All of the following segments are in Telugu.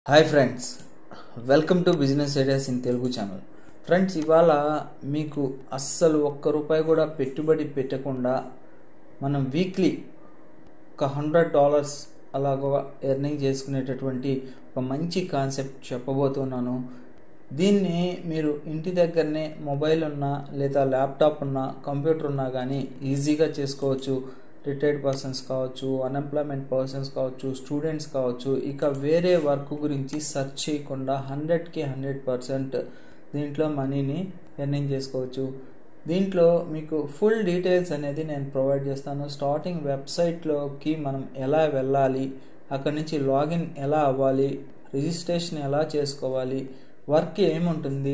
hi friends welcome to business ideas in Telugu channel friends ఇవాళ మీకు అస్సలు ఒక్క రూపాయి కూడా పెట్టుబడి పెట్టకుండా మనం వీక్లీ ఒక హండ్రెడ్ డాలర్స్ అలాగ ఎర్నింగ్ చేసుకునేటటువంటి ఒక మంచి కాన్సెప్ట్ చెప్పబోతున్నాను దీన్ని మీరు ఇంటి దగ్గరనే మొబైల్ ఉన్నా లేదా ల్యాప్టాప్ ఉన్నా కంప్యూటర్ ఉన్నా కానీ ఈజీగా చేసుకోవచ్చు రిటైర్డ్ పర్సన్స్ కావచ్చు అన్ఎంప్లాయ్మెంట్ పర్సన్స్ కావచ్చు స్టూడెంట్స్ కావచ్చు ఇక వేరే వర్క్ గురించి సెర్చ్ చేయకుండా హండ్రెడ్కి హండ్రెడ్ పర్సెంట్ దీంట్లో మనీని ఎర్నింగ్ చేసుకోవచ్చు దీంట్లో మీకు ఫుల్ డీటెయిల్స్ అనేది నేను ప్రొవైడ్ చేస్తాను స్టార్టింగ్ వెబ్సైట్లోకి మనం ఎలా వెళ్ళాలి అక్కడి నుంచి లాగిన్ ఎలా అవ్వాలి రిజిస్ట్రేషన్ ఎలా చేసుకోవాలి వర్క్ ఏముంటుంది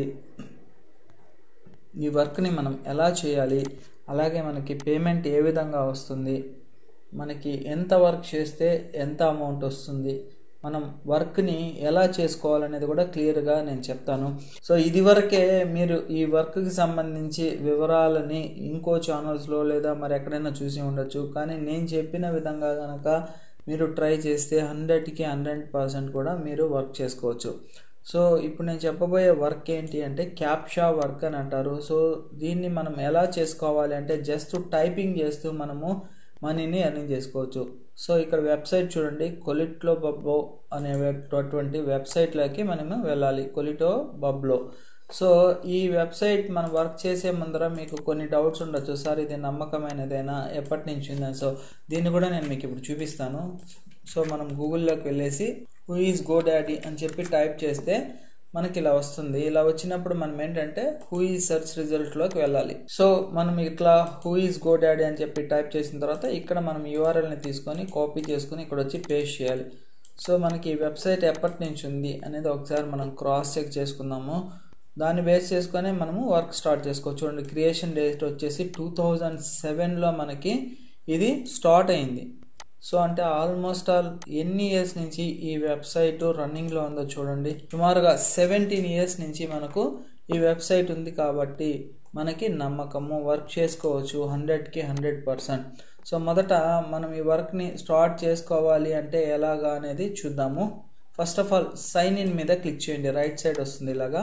ఈ వర్క్ని మనం ఎలా చేయాలి అలాగే మనకి పేమెంట్ ఏ విధంగా వస్తుంది మనకి ఎంత వర్క్ చేస్తే ఎంత అమౌంట్ వస్తుంది మనం వర్క్ని ఎలా చేసుకోవాలనేది కూడా క్లియర్గా నేను చెప్తాను సో ఇది వరకే మీరు ఈ వర్క్కి సంబంధించి వివరాలని ఇంకో ఛానల్స్లో లేదా మరి ఎక్కడైనా చూసి ఉండొచ్చు కానీ నేను చెప్పిన విధంగా కనుక మీరు ట్రై చేస్తే హండ్రెడ్కి హండ్రెడ్ పర్సెంట్ కూడా మీరు వర్క్ చేసుకోవచ్చు సో ఇప్పుడు నేను చెప్పబోయే వర్క్ ఏంటి అంటే క్యాప్షా వర్క్ అని అంటారు సో దీన్ని మనం ఎలా చేసుకోవాలి అంటే జస్ట్ టైపింగ్ చేస్తూ మనము మనీని ఎర్నింగ్ చేసుకోవచ్చు సో ఇక్కడ వెబ్సైట్ చూడండి కొలిట్లో బబ్బో అనేటువంటి వెబ్సైట్లోకి మనము వెళ్ళాలి కొలిటో బబ్లో సో ఈ వెబ్సైట్ మనం వర్క్ చేసే ముందర మీకు కొన్ని డౌట్స్ ఉండొచ్చు సార్ ఇది నమ్మకమైనదేనా ఎప్పటి నుంచి ఉందని సో దీన్ని కూడా నేను మీకు ఇప్పుడు చూపిస్తాను సో మనం గూగుల్లోకి వెళ్ళేసి హూ ఈజ్ గో డాడీ అని చెప్పి టైప్ చేస్తే మనకి ఇలా వస్తుంది ఇలా వచ్చినప్పుడు మనం ఏంటంటే హూ ఈజ్ సెర్చ్ రిజల్ట్లోకి వెళ్ళాలి సో మనం ఇట్లా హూ ఈజ్ గో డాడీ అని చెప్పి టైప్ చేసిన తర్వాత ఇక్కడ మనం యూఆర్ఎల్ని తీసుకొని కాపీ చేసుకొని ఇక్కడ వచ్చి పేస్ట్ చేయాలి సో మనకి ఈ వెబ్సైట్ ఎప్పటి నుంచి ఉంది అనేది ఒకసారి మనం క్రాస్ చెక్ చేసుకుందాము దాన్ని బేస్ చేసుకొని మనము వర్క్ స్టార్ట్ చేసుకోవచ్చు చూడండి క్రియేషన్ డేట్ వచ్చేసి టూ థౌజండ్ సెవెన్లో మనకి ఇది స్టార్ట్ అయింది సో అంటే ఆల్మోస్ట్ ఆల్ ఎన్ని ఇయర్స్ నుంచి ఈ వెబ్సైట్ రన్నింగ్లో ఉందో చూడండి సుమారుగా సెవెంటీన్ ఇయర్స్ నుంచి మనకు ఈ వెబ్సైట్ ఉంది కాబట్టి మనకి నమ్మకము వర్క్ చేసుకోవచ్చు హండ్రెడ్కి హండ్రెడ్ పర్సెంట్ సో మొదట మనం ఈ వర్క్ని స్టార్ట్ చేసుకోవాలి అంటే ఎలాగా అనేది చూద్దాము first of all sign in మీద క్లిక్ చేయండి రైట్ సైడ్ వస్తుంది ఇలాగా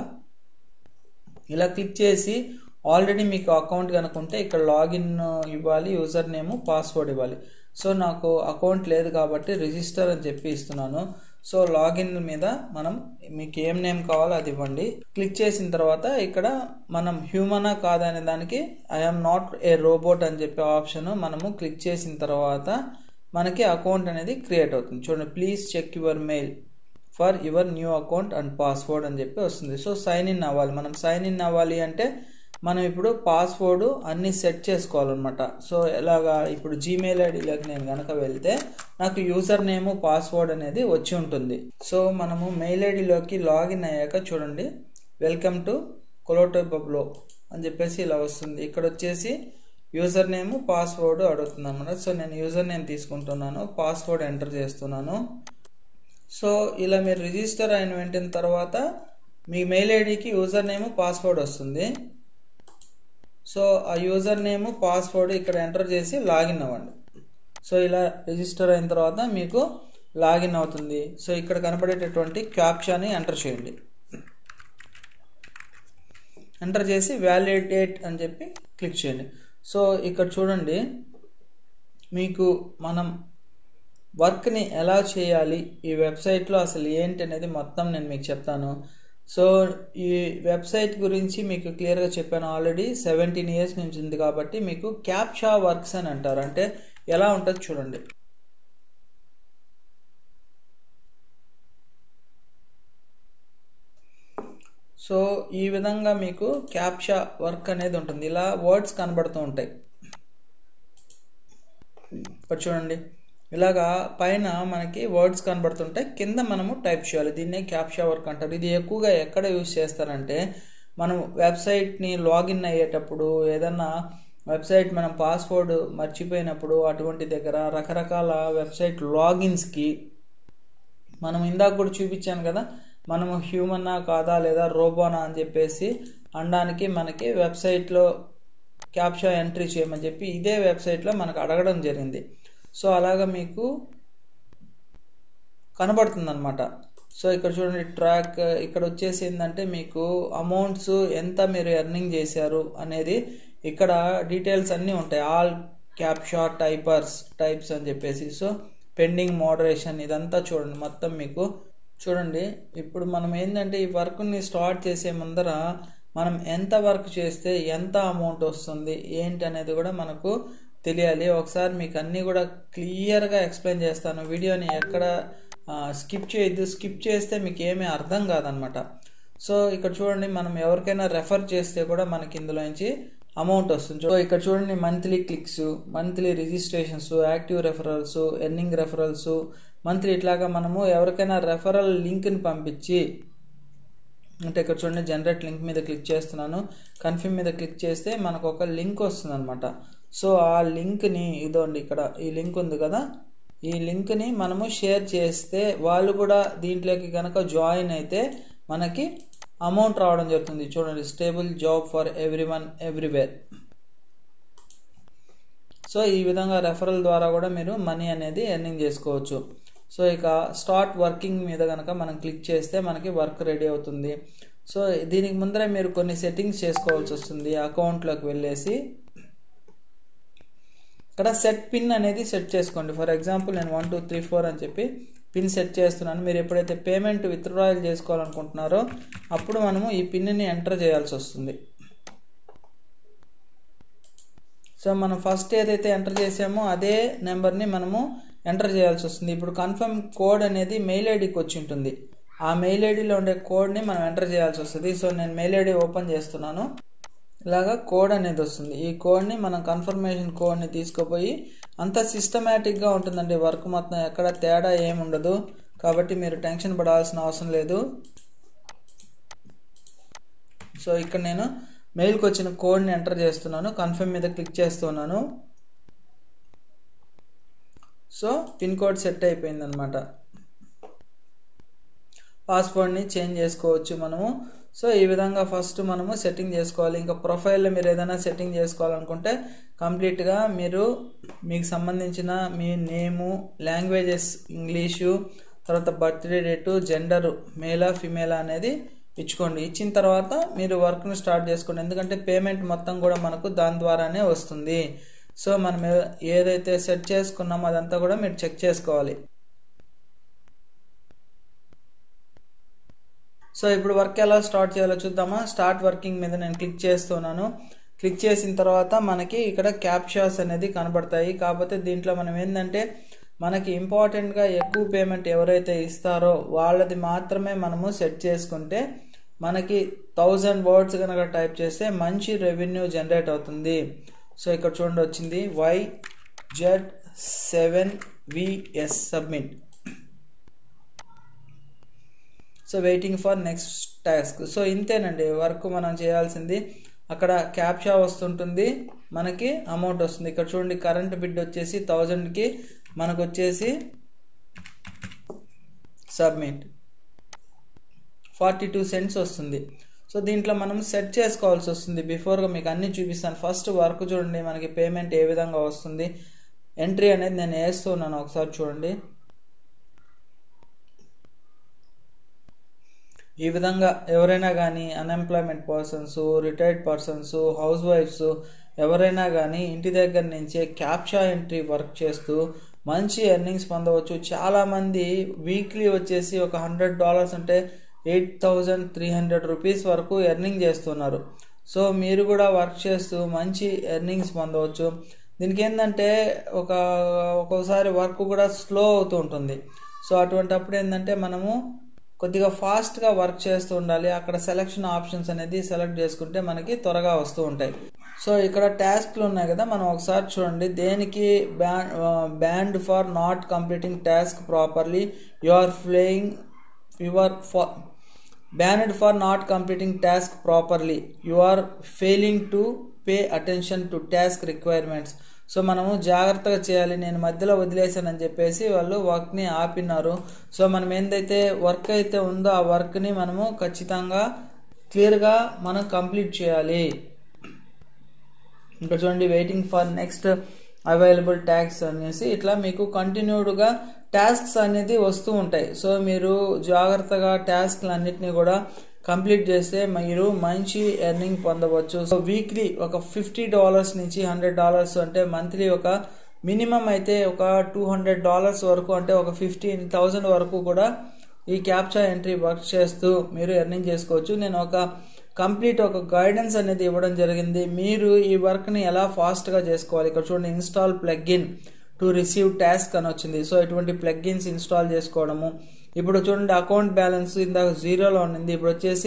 ఇలా క్లిక్ చేసి ఆల్రెడీ మీకు అకౌంట్ కనుక ఉంటే ఇక్కడ లాగిన్ ఇవ్వాలి యూజర్ నేమ్ పాస్వర్డ్ ఇవ్వాలి సో నాకు అకౌంట్ లేదు కాబట్టి రిజిస్టర్ అని చెప్పి ఇస్తున్నాను సో లాగిన్ మీద మనం మీకు ఏం నేమ్ కావాలో అది ఇవ్వండి క్లిక్ చేసిన తర్వాత ఇక్కడ మనం హ్యూమనా కాదనే దానికి ఐఎమ్ నాట్ ఏ రోబోట్ అని చెప్పే ఆప్షన్ మనము క్లిక్ చేసిన తర్వాత మనకి అకౌంట్ అనేది క్రియేట్ అవుతుంది చూడండి please check your mail for your new account and password అని చెప్పి వస్తుంది సో సైన్ ఇన్ అవ్వాలి మనం సైన్ ఇన్ అవ్వాలి అంటే మనం ఇప్పుడు పాస్వర్డ్ అన్ని సెట్ చేసుకోవాలన్నమాట సో ఎలాగా ఇప్పుడు జీమెయిల్ ఐడిలోకి నేను కనుక వెళ్తే నాకు యూజర్ నేమ్ పాస్వర్డ్ అనేది వచ్చి ఉంటుంది సో మనము మెయిల్ ఐడిలోకి లాగిన్ అయ్యాక చూడండి వెల్కమ్ టు కొలోటో బబ్లో అని చెప్పేసి ఇలా వస్తుంది ఇక్కడ వచ్చేసి యూజర్ నేమ్ పాస్వర్డ్ అడుగుతుంది అనమాట సో నేను యూజర్ నేమ్ తీసుకుంటున్నాను పాస్వర్డ్ ఎంటర్ చేస్తున్నాను సో ఇలా మీరు రిజిస్టర్ అయిన వెంటనే తర్వాత మీ మెయిల్ ఐడికి యూజర్ నేమ్ పాస్వర్డ్ వస్తుంది సో ఆ యూజర్ నేమ్ పాస్వర్డ్ ఇక్కడ ఎంటర్ చేసి లాగిన్ అవ్వండి సో ఇలా రిజిస్టర్ అయిన తర్వాత మీకు లాగిన్ అవుతుంది సో ఇక్కడ కనపడేటటువంటి క్యాప్షాని ఎంటర్ చేయండి ఎంటర్ చేసి వ్యాలిడేట్ అని చెప్పి క్లిక్ చేయండి సో ఇక్కడ చూడండి మీకు మనం వర్క్ని ఎలా చేయాలి ఈ వెబ్సైట్లో అసలు ఏంటి అనేది మొత్తం నేను మీకు చెప్తాను సో ఈ వెబ్సైట్ గురించి మీకు క్లియర్గా చెప్పాను ఆల్రెడీ సెవెంటీన్ ఇయర్స్ నుంచి ఉంది కాబట్టి మీకు క్యాప్షా వర్క్స్ అని అంటారు అంటే ఎలా ఉంటుంది చూడండి సో ఈ విధంగా మీకు క్యాప్షా వర్క్ అనేది ఉంటుంది ఇలా వర్డ్స్ కనబడుతూ ఉంటాయి ఇక్కడ చూడండి ఇలాగా పైన మనకి వర్డ్స్ కనబడుతుంటాయి కింద మనము టైప్ చేయాలి దీన్నే క్యాప్షా వర్క్ అంటారు ఇది ఎక్కువగా ఎక్కడ యూజ్ చేస్తారంటే మనం వెబ్సైట్ని లాగిన్ అయ్యేటప్పుడు ఏదన్నా వెబ్సైట్ మనం పాస్వర్డ్ మర్చిపోయినప్పుడు అటువంటి దగ్గర రకరకాల వెబ్సైట్ లాగిన్స్కి మనం ఇందాక కూడా చూపించాను కదా మనము హ్యూమన్నా కాదా లేదా రోబోనా అని చెప్పేసి అనడానికి మనకి వెబ్సైట్లో క్యాప్షా ఎంట్రీ చేయమని చెప్పి ఇదే వెబ్సైట్లో మనకు అడగడం జరిగింది సో అలాగా మీకు కనబడుతుంది అనమాట సో ఇక్కడ చూడండి ట్రాక్ ఇక్కడ వచ్చేసి ఏంటంటే మీకు అమౌంట్స్ ఎంత మీరు ఎర్నింగ్ చేశారు అనేది ఇక్కడ డీటెయిల్స్ అన్నీ ఉంటాయి ఆల్ క్యాప్షా టైపర్స్ టైప్స్ అని చెప్పేసి సో పెండింగ్ మోడరేషన్ ఇదంతా చూడండి మొత్తం మీకు చూడండి ఇప్పుడు మనం ఏంటంటే ఈ వర్క్ని స్టార్ట్ చేసే ముందర మనం ఎంత వర్క్ చేస్తే ఎంత అమౌంట్ వస్తుంది ఏంటి అనేది కూడా మనకు తెలియాలి ఒకసారి మీకు అన్నీ కూడా క్లియర్గా ఎక్స్ప్లెయిన్ చేస్తాను వీడియోని ఎక్కడ స్కిప్ చేయొద్దు స్కిప్ చేస్తే మీకు ఏమీ అర్థం కాదనమాట సో ఇక్కడ చూడండి మనం ఎవరికైనా రెఫర్ చేస్తే కూడా మనకి ఇందులో నుంచి అమౌంట్ వస్తుంది సో ఇక్కడ చూడండి monthly clicks monthly registrations active referrals earning referrals monthly ఇట్లాగా మనము ఎవరికైనా రెఫరల్ లింక్ని పంపించి అంటే ఇక్కడ చూడండి జనరేట్ లింక్ మీద క్లిక్ చేస్తున్నాను కన్ఫర్మ్ మీద క్లిక్ చేస్తే మనకు ఒక లింక్ వస్తుంది అనమాట సో ఆ లింక్ని ఇదోండి ఇక్కడ ఈ లింక్ ఉంది కదా ఈ లింక్ని మనము షేర్ చేస్తే వాళ్ళు కూడా దీంట్లోకి కనుక జాయిన్ అయితే మనకి అమౌంట్ రావడం జరుగుతుంది చూడండి stable job for everyone everywhere so ఈ విధంగా రెఫరల్ ద్వారా కూడా మీరు మనీ అనేది ఎర్నింగ్ చేసుకోవచ్చు సో ఇక స్టార్ట్ వర్కింగ్ మీద కనుక మనం క్లిక్ చేస్తే మనకి వర్క్ రెడీ అవుతుంది సో దీనికి ముందరే మీరు కొన్ని సెట్టింగ్స్ చేసుకోవాల్సి వస్తుంది అకౌంట్లోకి వెళ్ళేసి ఇక్కడ సెట్ పిన్ అనేది సెట్ చేసుకోండి ఫర్ ఎగ్జాంపుల్ నేను వన్ టూ త్రీ ఫోర్ అని చెప్పి పిన్ సెట్ చేస్తున్నాను మీరు ఎప్పుడైతే పేమెంట్ విత్డ్రాయల్ చేసుకోవాలనుకుంటున్నారో అప్పుడు మనము ఈ పిన్ని ఎంటర్ చేయాల్సి వస్తుంది సో మనం ఫస్ట్ ఏదైతే ఎంటర్ చేసామో అదే నెంబర్ని మనము ఎంటర్ చేయాల్సి వస్తుంది ఇప్పుడు కన్ఫర్మ్ కోడ్ అనేది మెయిల్ ఐడికి వచ్చి ఉంటుంది ఆ మెయిల్ ఐడిలో ఉండే కోడ్ని మనం ఎంటర్ చేయాల్సి వస్తుంది సో నేను మెయిల్ ఐడి ఓపెన్ చేస్తున్నాను ఇలాగా కోడ్ అనేది వస్తుంది ఈ కోడ్ని మనం కన్ఫర్మేషన్ కోడ్ని తీసుకుపోయి అంత సిస్టమేటిక్గా ఉంటుందండి వర్క్ మొత్తం ఎక్కడ తేడా ఏమి ఉండదు కాబట్టి మీరు టెన్షన్ పడాల్సిన అవసరం లేదు సో ఇక్కడ నేను మెయిల్కి వచ్చిన కోడ్ని ఎంటర్ చేస్తున్నాను కన్ఫర్మ్ మీద క్లిక్ చేస్తున్నాను సో పిన్ కోడ్ సెట్ అయిపోయింది అనమాట పాస్వర్డ్ని చేంజ్ చేసుకోవచ్చు మనము సో ఈ విధంగా ఫస్ట్ మనము సెట్టింగ్ చేసుకోవాలి ఇంకా ప్రొఫైల్లో మీరు ఏదైనా సెట్టింగ్ చేసుకోవాలనుకుంటే కంప్లీట్గా మీరు మీకు సంబంధించిన మీ నేము లాంగ్వేజెస్ ఇంగ్లీషు తర్వాత బర్త్డే డేటు జెండరు మేలా ఫిమేలా అనేది ఇచ్చుకోండి ఇచ్చిన తర్వాత మీరు వర్క్ను స్టార్ట్ చేసుకోండి ఎందుకంటే పేమెంట్ మొత్తం కూడా మనకు దాని ద్వారానే వస్తుంది సో మనం ఏదైతే సెట్ చేసుకున్నామో అదంతా కూడా మీరు చెక్ చేసుకోవాలి సో ఇప్పుడు వర్క్ ఎలా స్టార్ట్ చేయాలో చూద్దామా స్టార్ట్ వర్కింగ్ మీద నేను క్లిక్ చేస్తున్నాను క్లిక్ చేసిన తర్వాత మనకి ఇక్కడ క్యాప్షాస్ అనేది కనబడతాయి కాకపోతే దీంట్లో మనం ఏంటంటే మనకి ఇంపార్టెంట్గా ఎక్కువ పేమెంట్ ఎవరైతే ఇస్తారో వాళ్ళది మాత్రమే మనము సెట్ చేసుకుంటే మనకి థౌజండ్ వర్డ్స్ కనుక టైప్ చేస్తే మంచి రెవెన్యూ జనరేట్ అవుతుంది సో ఇక్కడ చూడండి వచ్చింది Y Z seven VS submit so waiting for next task so ఇంతేనండి వర్క్ మనం చేయాల్సింది అక్కడ క్యాప్షా వస్తుంటుంది మనకి అమౌంట్ వస్తుంది ఇక్కడ చూడండి కరెంట్ బిడ్ వచ్చేసి థౌజండ్కి మనకు వచ్చేసి సబ్మిట్ ఫార్టీ టూ సెంట్స్ వస్తుంది సో దీంట్లో మనం సెట్ చేసుకోవాల్సి వస్తుంది బిఫోర్గా మీకు అన్నీ చూపిస్తాను ఫస్ట్ వర్క్ చూడండి మనకి పేమెంట్ ఏ విధంగా వస్తుంది ఎంట్రీ అనేది నేను వేస్తున్నాను ఒకసారి చూడండి ఈ విధంగా ఎవరైనా కానీ అన్ఎంప్లాయ్మెంట్ పర్సన్స్ రిటైర్డ్ పర్సన్స్ హౌస్ వైఫ్స్ ఎవరైనా కానీ ఇంటి దగ్గర నుంచే క్యాప్షా ఎంట్రీ వర్క్ చేస్తూ మంచి ఎర్నింగ్స్ పొందవచ్చు చాలామంది వీక్లీ వచ్చేసి ఒక హండ్రెడ్ డాలర్స్ అంటే eight thousand three hundred rupees వరకు ఎర్నింగ్ చేస్తున్నారు సో మీరు కూడా వర్క్ చేస్తూ మంచి ఎర్నింగ్స్ పొందవచ్చు దీనికి ఏంటంటే ఒక ఒక్కోసారి వర్క్ కూడా స్లో అవుతూ ఉంటుంది సో అటువంటప్పుడు ఏంటంటే మనము కొద్దిగా ఫాస్ట్గా వర్క్ చేస్తూ ఉండాలి అక్కడ సెలక్షన్ ఆప్షన్స్ అనేది సెలెక్ట్ చేసుకుంటే మనకి త్వరగా వస్తూ ఉంటాయి సో ఇక్కడ టాస్క్లు ఉన్నాయి కదా మనం ఒకసారి చూడండి దేనికి ban banned for not completing task properly you are playing your for banned for not completing task properly you are failing to pay attention to task requirements so మనము జాగ్రత్తగా చేయాలి నేను మధ్యలో వదిలేసానని చెప్పేసి వాళ్ళు వర్క్ని ఆపినారు సో మనం ఏందైతే వర్క్ అయితే ఉందో ఆ వర్క్ని మనము ఖచ్చితంగా క్లియర్గా మనం కంప్లీట్ చేయాలి ఇంకా చూడండి waiting for next available tasks అనేసి ఇట్లా మీకు కంటిన్యూడ్గా టాస్క్స్ అనేది వస్తూ ఉంటాయి సో మీరు జాగ్రత్తగా టాస్క్లు అన్నిటినీ కూడా కంప్లీట్ చేస్తే మీరు మంచి ఎర్నింగ్ పొందవచ్చు సో వీక్లీ ఒక ఫిఫ్టీ డాలర్స్ నుంచి హండ్రెడ్ డాలర్స్ అంటే మంత్లీ ఒక మినిమం అయితే ఒక టూ హండ్రెడ్ డాలర్స్ వరకు అంటే ఒక ఫిఫ్టీన్ థౌజండ్ వరకు కూడా ఈ క్యాప్చా ఎంట్రీ వర్క్ చేస్తూ మీరు ఎర్నింగ్ చేసుకోవచ్చు నేను ఒక కంప్లీట్ ఒక గైడెన్స్ అనేది ఇవ్వడం జరిగింది మీరు ఈ వర్క్ని ఎలా ఫాస్ట్గా చేసుకోవాలి ఇక్కడ చూడండి install plugin to receive task అని వచ్చింది సో ఇటువంటి ప్లగ్ఇన్స్ ఇన్స్టాల్ చేసుకోవడము ఇప్పుడు చూడండి అకౌంట్ బ్యాలెన్స్ ఇందాక జీరోలో ఉండింది ఇప్పుడు వచ్చేసి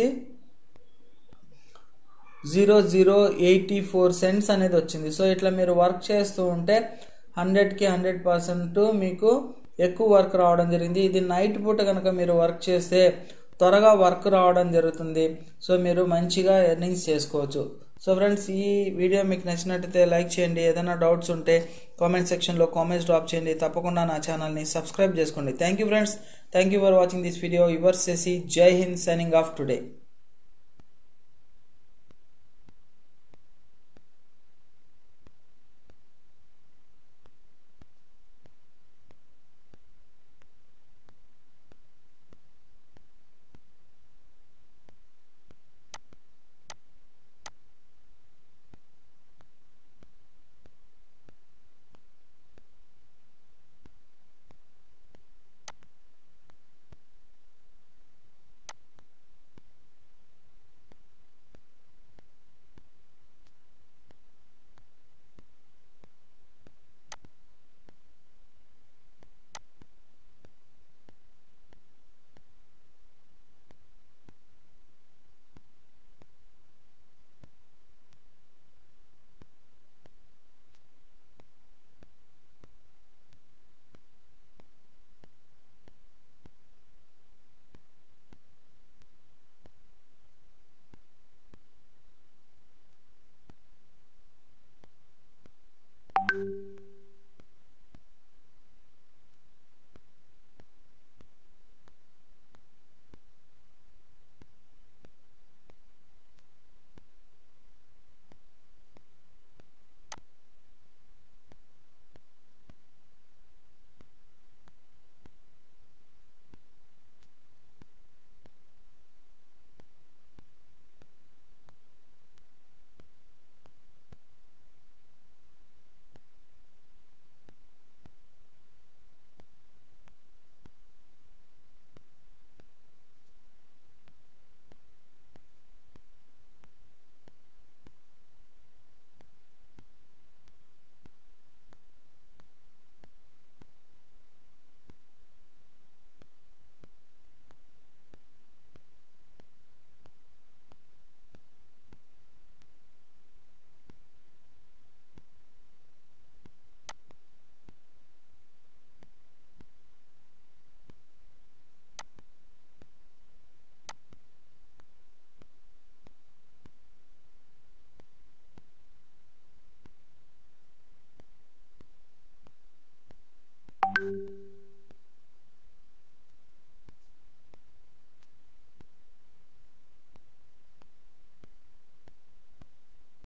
zero zero eighty four cents అనేది వచ్చింది సో ఇట్లా మీరు వర్క్ చేస్తూ ఉంటే హండ్రెడ్కి హండ్రెడ్ పర్సెంట్ మీకు ఎక్కువ వర్క్ రావడం జరిగింది ఇది నైట్ పూట కనుక మీరు వర్క్ చేస్తే త్వరగా వర్క్ రావడం జరుగుతుంది సో మీరు మంచిగా ఎర్నింగ్స్ చేసుకోవచ్చు సో ఫ్రెండ్స్ ఈ వీడియో మీకు నచ్చినట్టయితే లైక్ చేయండి ఏదైనా డౌట్స్ ఉంటే కామెంట్ సెక్షన్లో కామెంట్స్ డ్రాప్ చేయండి తప్పకుండా నా ఛానల్ని సబ్స్క్రైబ్ చేసుకోండి thank you friends thank you for watching this video your సెసి జై హింద్ సైనింగ్ ఆఫ్ టుడే